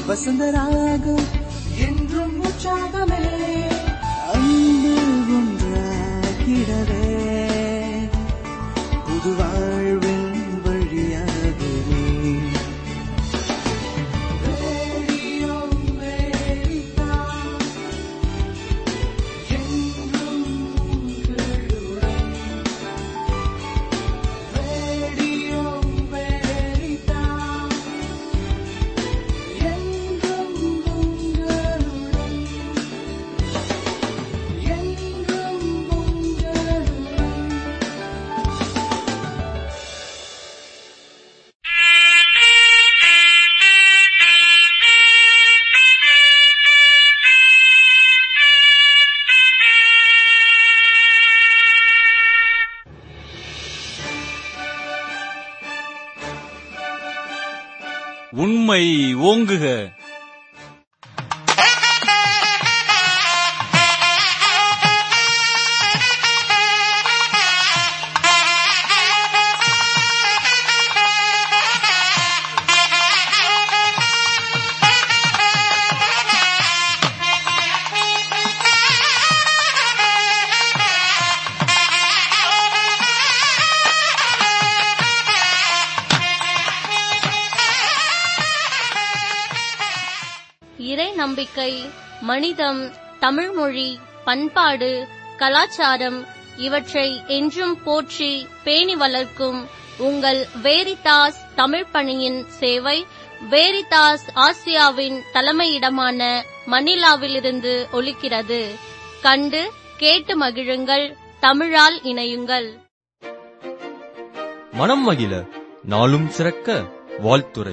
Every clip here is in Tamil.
வசந்தராகம் என்றும் உற்சாகமே அன்பு ஒன்றாகிடவே புது வாழ்வின் வழியாகவே ரேடியோ அமெரிக்கா, என்றும் உங்களுடன். ரேடியோ அமெரிக்கா, என்றும் உங்களுடன். என்றும் உங்களுடன். உண்மை ஓங்குக இறை நம்பிக்கை மனிதம் தமிழ்மொழி பண்பாடு கலாச்சாரம் இவற்றை என்றும் போற்றி பேணி வளர்க்கும் உங்கள் வேரிதாஸ் தமிழ் பணியின் சேவை வேரிதாஸ் ஆசியாவின் தலைமையிடமான மணிலாவிலிருந்து ஒலிக்கிறது கண்டு கேட்டு மகிழுங்கள் தமிழால் இணையுங்கள் மனம் மகிழ நாளும் சிறக்க வாழ்த்துரை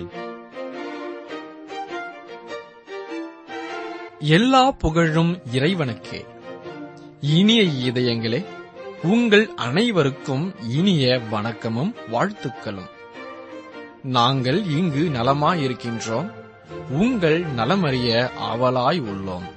எல்லா புகழும் இறைவனுக்கே இனிய இதயங்களே உங்கள் அனைவருக்கும் இனிய வணக்கமும் வாழ்த்துக்களும் நாங்கள் இங்கு நலமாயிருக்கின்றோம் உங்கள் நலமறிய ஆவலாய் உள்ளோம்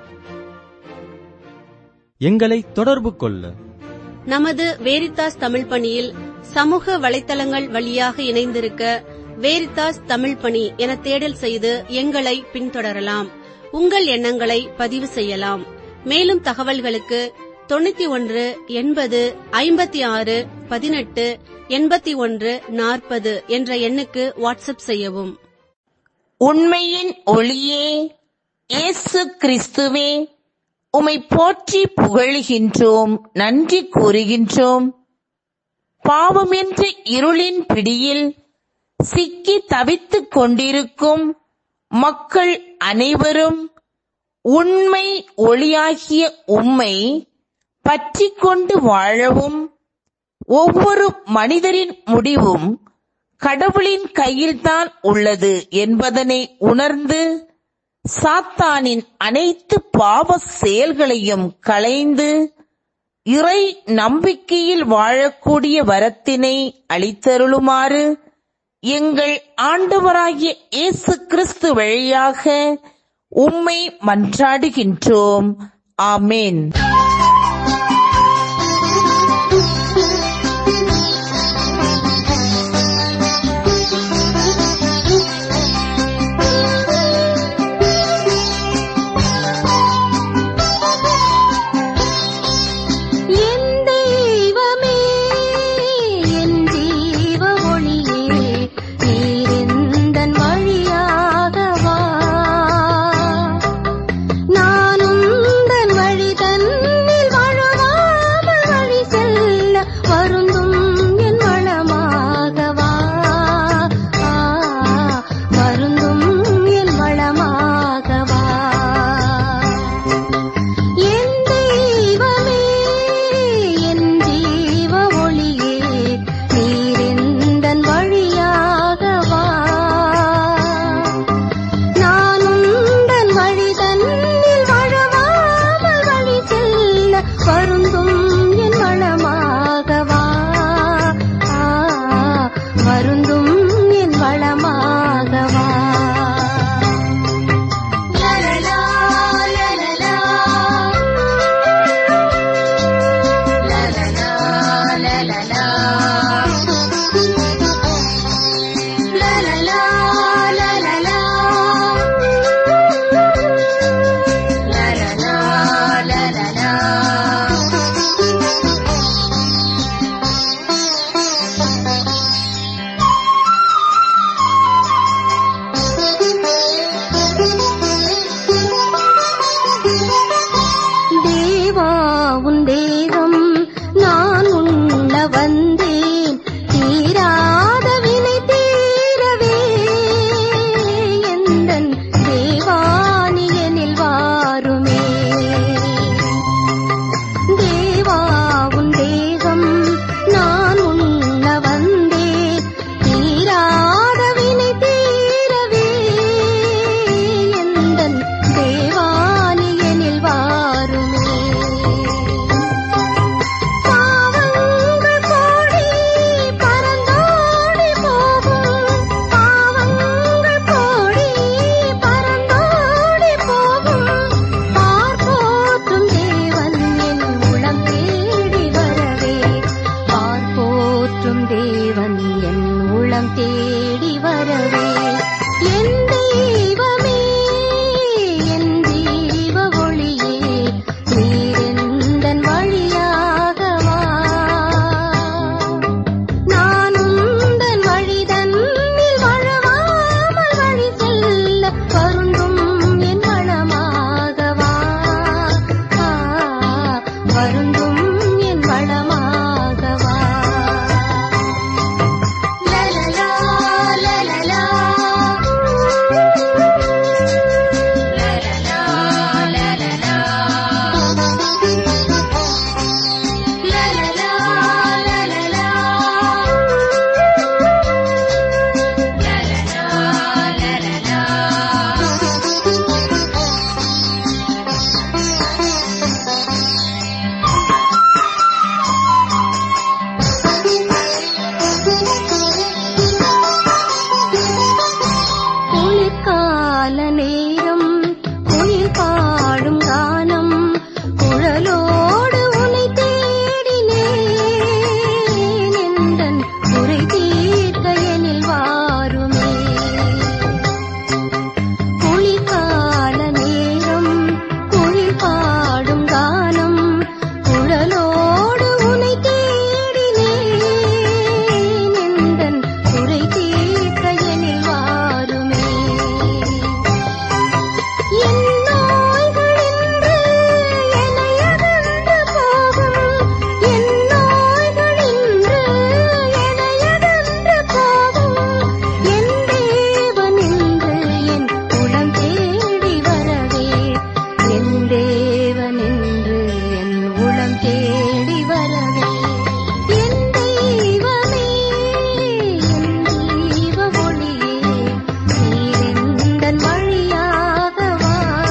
எங்களை தொடர்பு கொள்ள நமது வேரித்தாஸ் தமிழ் பணியில் சமூக வலைத்தளங்கள் வழியாக இணைந்திருக்க வேரித்தாஸ் தமிழ் பணி என தேடல் செய்து எங்களை பின்தொடரலாம் உங்கள் எண்ணங்களை பதிவு செய்யலாம் மேலும் தகவல்களுக்கு தொண்ணூத்தி ஒன்று எண்பது ஐம்பத்தி ஆறு பதினெட்டு எண்பத்தி ஒன்று நாற்பது என்ற எண்ணுக்கு வாட்ஸ்அப் செய்யவும் உண்மையின் ஒளியே இயேசு கிறிஸ்துவே உமை போற்றி புகழுகின்றோம் நன்றி கூறுகின்றோம் பாவமென்ற இருளின் பிடியில் சிக்கி தவித்துக் கொண்டிருக்கும் மக்கள் அனைவரும் உண்மை ஒளியாகிய உம்மை பற்றிக் கொண்டு வாழவும் ஒவ்வொரு மனிதரின் முடிவும் கடவுளின் கையில்தான் உள்ளது என்பதனை உணர்ந்து சாத்தானின் அனைத்து பாவ செயல்களையும் களைந்து இறை நம்பிக்கையில் வாழக்கூடிய வரத்தினை அளித்தருளுமாறு எங்கள் ஆண்டவராகிய இயேசு கிறிஸ்து வழியாக உம்மை மன்றாடுகின்றோம் ஆமேன் என் தெய்வமே என் ஜீவ ஒளியே நீரெந்தன் வழியாக வா நானும் தன் வழி தன்னில் வாழாமல் வழி செல்ல வருந்தும் உன் தேகம் நான் உண்ண வந்தேன் தீராத வினை தீரவே எந்தன் தேவானியனில் வாருமே தேவா உன் தேகம் நான் உண்ண வந்தேன் தீராத வினை தீரவே எந்தன் தேவானியனில் வாருமே பாவங்கள் கோடி பறந்தோடி போகும் பாவங்கள் கோடி பறந்தோடி போகும் பார்ப்போற்றும் தேவன் என் உளம் தேடி வரவே பார்ப்போற்றும் தேவன் என் உளம் தேடி வரவே என் தெய்வமே என் ஜீவ ஒளியே நீரெந்தன் வழியாக வா நானும் தன் வழிதன்னில் வழவாமல் வழி செல்ல வருந்தும் என் வளமாக வா ஆ, வருந்தும் என் வளமாக வா லலலா, லலலா. லலலா, லலலா. லலலா, லலலா. லலலா, குளிர்கால நேரம் குயில் பாடும் கானம் குழலோடு உனை தேடினேன் எந்தன் குறை தீர்க்க எனில் வாருமே குளிர்கால நேரம் குயில் பாடும் கானம் குழலோடு உனை தேடினேன் எந்தன் குறை தீர்க்க எனில் வாருமே என் நோய்கள் இன்று என்னை அகன்று போகும் என் நோய்கள் இன்று என்னை அகன்று போகும் என் தேவன் இன்று என் உளம் தேடி வரவே என் தேவன் இன்று என் உளம் தேடி வரவே என் தெய்வமே என் ஜீவ ஒளியே நீரெந்தன் வழியாக வா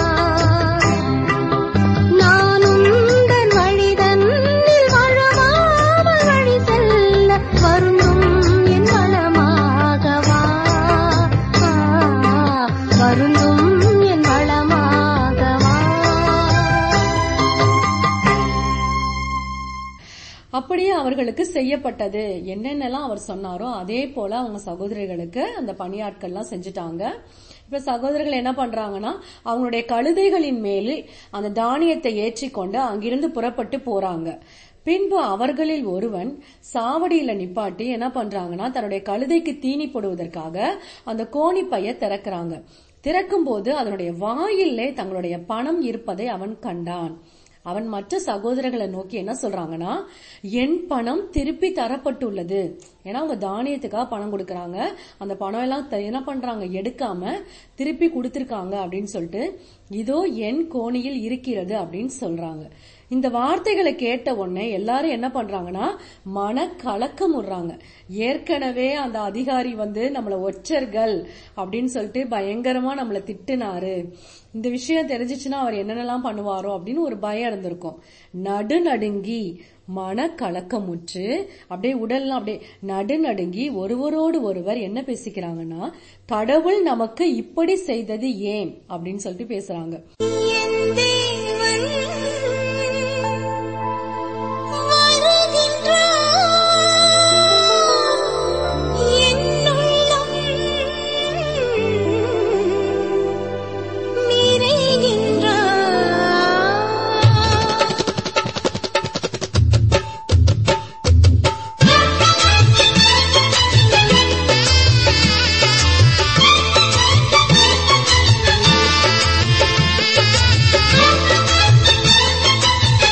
நானும் தன் வழிதன்னில் வழவாமல் வழி செல்ல வருந்தும் என் வளமாக வா ஆ, வருந்தும் என் வளமாக வா அப்படியே அவர்களுக்கு செய்யப்பட்டது என்னென்னலாம் அவர் சொன்னாரோ அதே போல அவங்க சகோதரிகளுக்கு அந்த பணியாட்கள்லாம் செஞ்சுட்டாங்க இப்ப சகோதரர்கள் என்ன பண்றாங்கன்னா அவங்களுடைய கழுதைகளின் மேல் அந்த தானியத்தை ஏற்றிக்கொண்டு அங்கிருந்து புறப்பட்டு போறாங்க பின்பு அவர்களில் ஒருவன் சாவடியில நிப்பாட்டி என்ன பண்றாங்கன்னா தன்னுடைய கழுதைக்கு தீனி போடுவதற்காக அந்த கோணி பைய திறக்கிறாங்க திறக்கும்போது அதனுடைய வாயிலே தங்களுடைய பணம் இருப்பதை அவன் கண்டான் அவன் மற்ற சகோதரர்களை நோக்கி என்ன சொல்றாங்கன்னா என் பணம் திருப்பி தரப்பட்டுள்ளது ஏன்னா அவங்க தானியத்துக்காக பணம் கொடுக்கறாங்க அந்த பணம் எல்லாம் த- என்ன பண்றாங்க எடுக்காம திருப்பி கொடுத்திருக்காங்க அப்படின்னு சொல்லிட்டு இதோ என் கோணியில் இருக்கிறது அப்படின்னு சொல்றாங்க இந்த வார்த்தைகளை கேட்ட உடனே எல்லாரும் என்ன பண்றாங்கன்னா மன கலக்கம் விடுறாங்க ஏற்கனவே அந்த அதிகாரி வந்து நம்மள ஒற்றர்கள் அப்படின்னு சொல்லிட்டு பயங்கரமா நம்மள திட்டுனாரு இந்த விஷயம் தெரிஞ்சிச்சுன்னா அவர் என்னென்னலாம் பண்ணுவாரோ அப்படின்னு ஒரு பயம் இருந்திருக்கும் நடுநடுங்கி மன கலக்கமுற்று அப்படியே உடல்லாம் அப்படியே நடுநடுங்கி ஒருவரோடு ஒருவர் என்ன பேசிக்கிறாங்கன்னா கடவுள் நமக்கு இப்படி செய்தது ஏன் அப்படின்னு சொல்லிட்டு பேசுறாங்க நிறைகின்றார்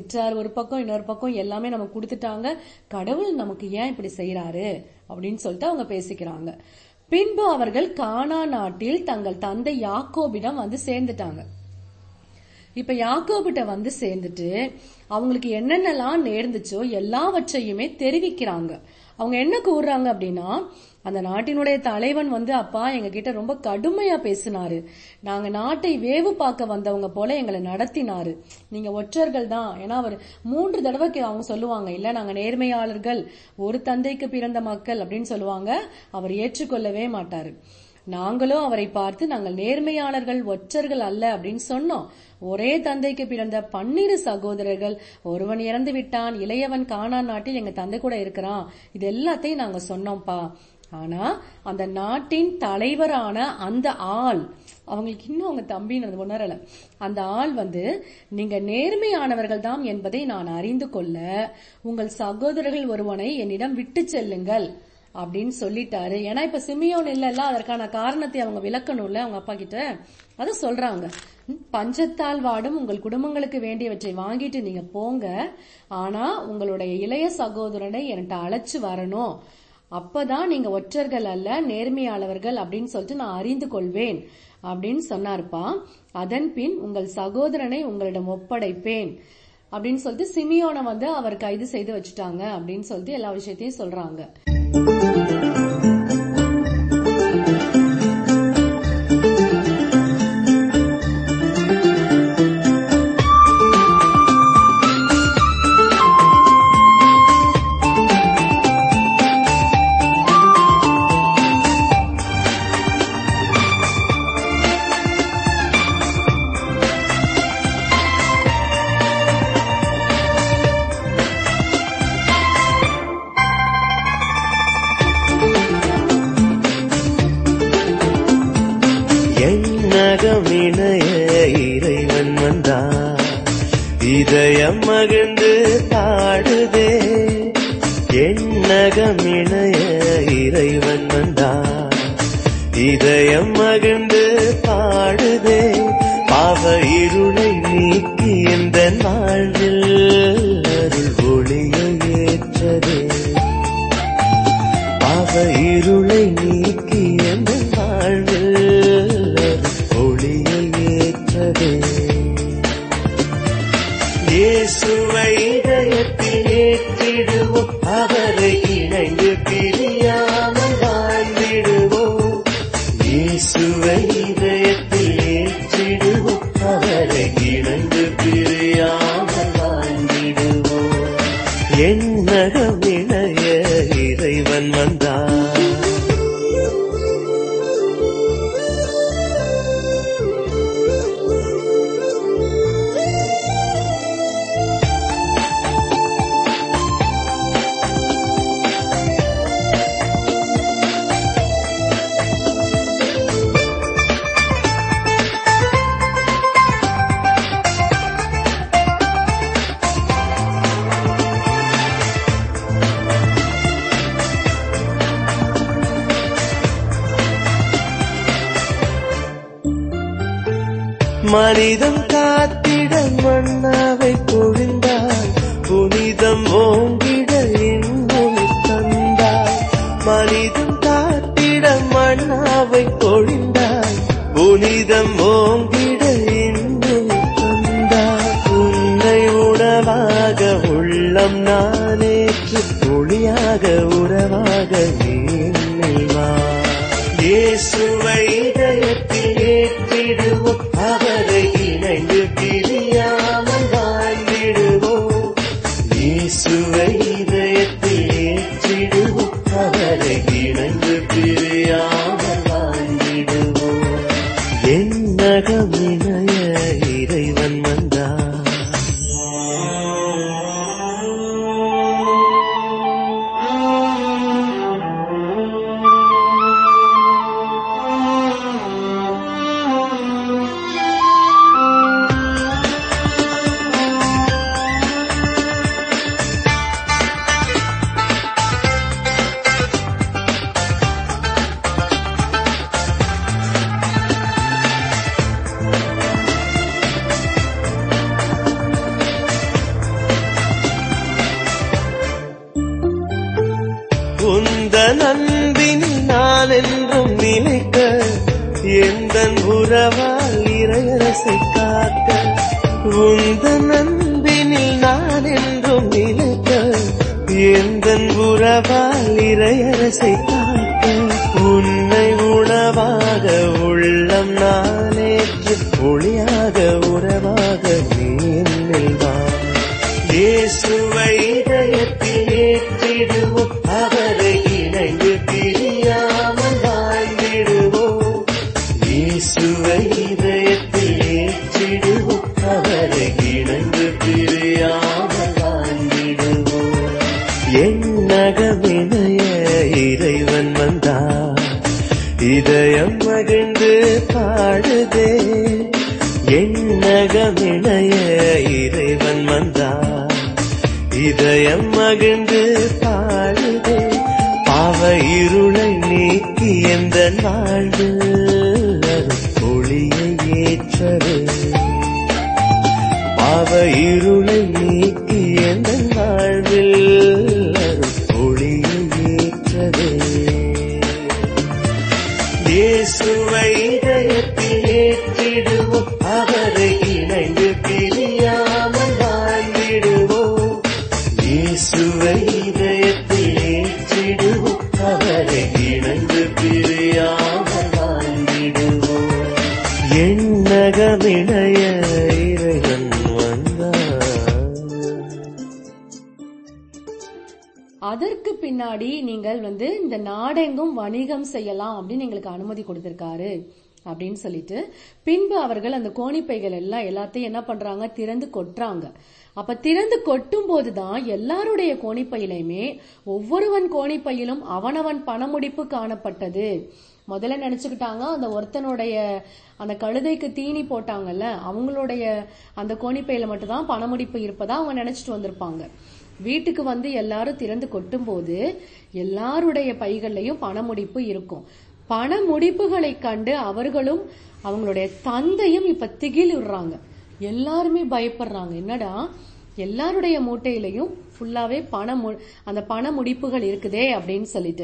திட்டுறாரு ஒரு பக்கம் இன்னொரு பக்கம் எல்லாமே நமக்கு கொடுத்துட்டாங்க கடவுள் நமக்கு ஏன் இப்படி செய்யறாரு அப்படின்னு சொல்லிட்டு அவங்க பேசிக்கிறாங்க பின்பு அவர்கள் கானா நாட்டில் தங்கள் தந்தை யாக்கோபிடம் வந்து சேர்ந்துட்டாங்க இப்ப யாக்கோபிட்ட வந்து சேர்ந்துட்டு அவங்களுக்கு என்னென்னலாம் நேர்ந்துச்சோ எல்லாவற்றையுமே தெரிவிக்கிறாங்க அவங்க என்ன கூறுறாங்க அப்படின்னா அந்த நாட்டினுடைய தலைவன் வந்து அப்பா எங்க கிட்ட ரொம்ப கடுமையா பேசினாரு நாங்க நாட்டை வேவு பார்க்க வந்தவங்க போல எங்களை நடத்தினாரு நீங்க ஒற்றர்கள் தான் ஏன்னா அவர் மூன்று தடவை கே- அவங்க சொல்லுவாங்க இல்ல நாங்க நேர்மையாளர்கள் ஒரு தந்தைக்கு பிறந்த மக்கள் அப்படின்னு சொல்லுவாங்க அவர் ஏற்றுக்கொள்ளவே மாட்டாரு நாங்களும் அவரை பார்த்து நாங்கள் நேர்மையாளர்கள் ஒற்றர்கள் அல்ல அப்படின்னு சொன்னோம் ஒரே தந்தைக்கு பிறந்த பன்னிரு சகோதரர்கள் ஒருவன் இறந்து விட்டான் இளையவன் கானான் நாட்டில் எங்க தந்தை கூட இருக்கிறான் இது எல்லாத்தையும் நாங்க சொன்னோம்ப்பா ஆனா அந்த நாட்டின் தலைவரான அந்த ஆள் அவங்களுக்கு இன்னும் அவங்க தம்பின்னு உணரல அந்த ஆள் வந்து நீங்க நேர்மையானவர்கள் தான் என்பதை நான் அறிந்து கொள்ள உங்கள் சகோதரர்கள் ஒருவனை என்னிடம் விட்டு செல்லுங்கள் அப்படின்னு சொல்லிட்டாரு ஏன்னா இப்ப சிமியோன் இல்லல்ல அதற்கான காரணத்தை அவங்க விளக்கணும்ல அவங்க அப்பா கிட்ட அத சொல்றாங்க ம், பஞ்சத்தால் வாடும் உங்கள் குடும்பங்களுக்கு வேண்டியவற்றை வாங்கிட்டு நீங்க போங்க ஆனா உங்களுடைய இளைய சகோதரனை என்கிட்ட அழைச்சு வரணும் அப்பதான் நீங்க ஒற்றர்கள் அல்ல நேர்மையாளவர்கள் அப்படின்னு சொல்லிட்டு நான் அறிந்து கொள்வேன் அப்படின்னு சொன்னாருப்பா அதன் பின் உங்கள் சகோதரனை உங்களிடம் ஒப்படைப்பேன் அப்படின்னு சொல்லிட்டு சிமியோனை வந்து அவர் கைது செய்து வச்சுட்டாங்க அப்படின்னு சொல்லிட்டு எல்லா விஷயத்தையும் சொல்றாங்க எண்ணகம் இணைய இறைவன் வந்தார் இதயம் மகிழ்ந்து பாடுதே எண்ணகம் இணைய இறைவன் வந்தார் இதயம் மகிழ்ந்து பாடுதே பாவ இருளை நீக்கி இந்த வாழ்வில் அருள் ஒளியை ஏற்றதே பாவ இருளை நீக்கி எந்த வாழ்வில் ஒளியை ஏற்றதே இயேசுவை இதயத்தில் ஏற்றிடுவோம் அவரை இணைந்து பிரியாமல் வாழ்ந்திடுவோம் இயேசுவை இதயத்தில் ஏற்றிடுவோம் அவரை இணைந்து பிரியாமல் வாழ்ந்திடுவோம் என்னகம் இணைய இறைவன் வந்தார் மனிதம் காத்திட மன்னாவை பொழிந்தாய் புனிதம் ஓங்கிட இன்னும் தந்தாய் மனிதம் காத்திட மன்னாவை பொழிந்தாய் புனிதம் ஓங்கிட இன்னும் தந்தாய் உன்னை உணவாக உள்ளம் நானேற்று ஒளியாக உறவாக நீ வா இயேசுவை இதயத்தில் ஏற்றிடுவோம் அவரை இணைந்து பிரியாமல் வாழ்ந்திடுவோம் இயேசுவை இதயத்தில் ஏற்றிடுவோம் அவரை இணைந்து பிரியாமல் வாழ்ந்திடுவோம் என்னகம் இணைய இறைவன் வந்தார் உந்த நண்பினில் நான் என்றும் நிலைக்க எந்த உறவால் இறையரசை காக்க உந்த நண்பினில் நான் என்றும் நிலைக்க எந்த உறவால் இறையரசை காக்க உன்னை உணவாக உள்ளம் நானேற்று ஒளியாக உறவாக நீ என்னில் வா இயேசுவை இதயத்தில் ஏற்றிடுவோம் அவரை இணைந்து பிரியாமல் வாழ்ந்திடுவோம் இயேசுவை இதயத்தில் ஏற்றிடுவோம் அவரை இணைந்து பிரியாமல் வாழ்ந்திடுவோம் எண்ணகமினைய இறைவன் வந்தார் இதயம் மகிழ்ந்து பாடுதே எண்ணகமினைய இறைவன் வந்தார் இதயம் மகிழ்ந்து பாடுதே பாவ இருளை நீக்கி எந்த வாழ்வில் அருள் ஒளியை ஏற்றவே பாவ இருளை நீக்கி எந்த வாழ்வில் அருள் ஒளியை ஏற்றவே இயேசுவை இதயத்தில் ஏற்றிடுவோம் அவரை இணைந்து பிரியாமல் வாழ்ந்திடுவோம் இயேசுவை இதயத்தில் ஏற்றிடுவோம் அவரை இணைந்து பிரியாமல் வாழ்ந்திடுவோம் எண்ணகமிடைய இறைவன் வந்தார் அதற்கு பின்னாடி நீங்கள் வந்து இந்த நாடெங்கும் வணிகம் செய்யலாம் அப்படின்னு எங்களுக்கு அனுமதி கொடுத்திருக்காரு அப்படின்னு சொல்லிட்டு பின்பு அவர்கள் அந்த கோணிப்பைகள் எல்லாம் எல்லாத்தையும் என்ன பண்றாங்க திறந்து கொட்டுறாங்க அப்ப திறந்து கொட்டும் போதுதான் எல்லாருடைய கோணிப்பையிலையுமே ஒவ்வொருவன் கோணிப்பையிலும் அவனவன் பணமுடிப்பு காணப்பட்டது முதல்ல நினைச்சுக்கிட்டாங்க அந்த ஒருத்தனுடைய அந்த கழுதைக்கு தீனி போட்டாங்கல்ல அவங்களுடைய அந்த கோணிப்பையில மட்டும்தான் பணமுடிப்பு இருப்பதா அவங்க நினைச்சிட்டு வந்திருப்பாங்க வீட்டுக்கு வந்து எல்லாரும் திறந்து கொட்டும் போது எல்லாருடைய பைகள்லயும் பணமுடிப்பு இருக்கும் பண முடிப்புகளை கண்டு அவர்களும் அவங்களுடைய தந்தையும் இப்ப திகில் விடுறாங்க எல்லாருமே பயப்படுறாங்க என்னடா எல்லாருடைய மூட்டையிலையும் ஃபுல்லாவே பண மு- அந்த பண முடிப்புகள் இருக்குதே அப்படின்னு சொல்லிட்டு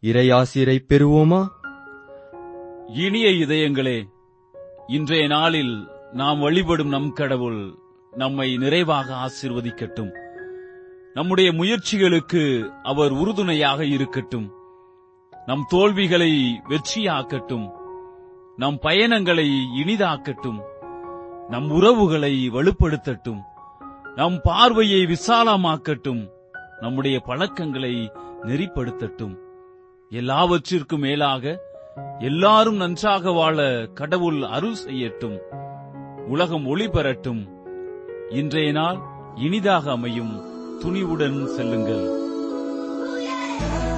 இறையாசிரை பெறுவோமா இனிய இதயங்களே இன்றைய நாளில் நாம் வழிபடும் நம் கடவுள் நம்மை நிறைவாக ஆசீர்வதிக்கட்டும் நம்முடைய முயற்சிகளுக்கு அவர் உறுதுணையாக இருக்கட்டும் நம் தோல்விகளை வெற்றியாக்கட்டும் நம் பயணங்களை இனிதாக்கட்டும் நம் உறவுகளை வலுப்படுத்தட்டும் நம் பார்வையை விசாலமாக்கட்டும் நம்முடைய பழக்கங்களை நெறிப்படுத்தட்டும் எல்லாவற்றிற்கும் மேலாக எல்லாரும் நன்றாக வாழ கடவுள் அருள் செய்யட்டும் உலகம் ஒளி பெறட்டும் இன்றைய நாள் இனிதாக அமையும் துணிவுடன் செல்லுங்கள்